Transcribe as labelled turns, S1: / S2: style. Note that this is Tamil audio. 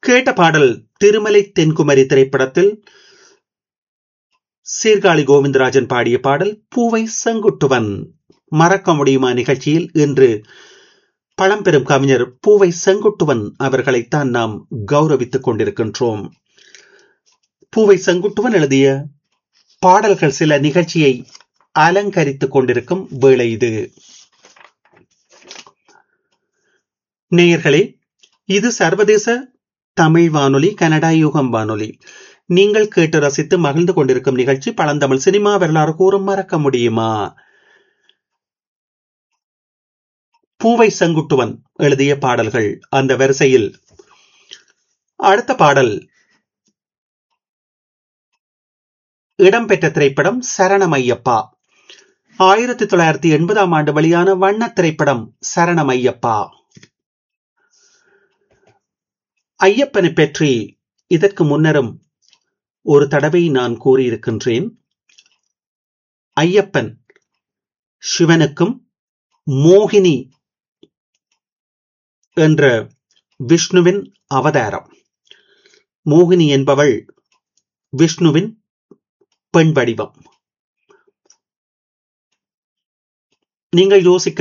S1: கேட்ட பாடல் திருமலை தென்குமரி திரைப்படத்தில் சீர்காழி கோவிந்தராஜன் பாடிய பாடல் பூவை செங்குட்டுவன் மறக்க முடியுமா நிகழ்ச்சியில் இன்று பழம்பெரும் கவிஞர் பூவை செங்குட்டுவன் அவர்களைத்தான் நாம் கௌரவித்துக் கொண்டிருக்கின்றோம் பூவை செங்குட்டுவன் எழுதிய பாடல்கள் சில நிகழ்ச்சியை அலங்கரித்துக் கொண்டிருக்கும் வேளை இது நேயர்களே இது சர்வதேச தமிழ் வானொலி கனடா யுகம் வானொலி நீங்கள் கேட்டு ரசித்து மகிழ்ந்து கொண்டிருக்கும் நிகழ்ச்சி பழந்தமிழ் சினிமா வரலாறு கூறும் மறக்க முடியுமா பூவை செங்குட்டுவன் எழுதிய பாடல்கள் அந்த வரிசையில் அடுத்த பாடல் இடம்பெற்ற திரைப்படம் சரணமையப்பா ஆயிரத்தி தொள்ளாயிரத்தி எண்பதாம் ஆண்டு வெளியான வண்ண திரைப்படம் சரணமையப்பா ஐயப்பனை பற்றி இதற்கு முன்னரும் ஒரு தடவை நான் கூறியிருக்கின்றேன் ஐயப்பன் சிவனுக்கும் மோகினி என்ற விஷ்ணுவின் அவதாரம் மோகினி என்பவள் விஷ்ணுவின் பெண் வடிவம் நீங்கள் யோசிக்க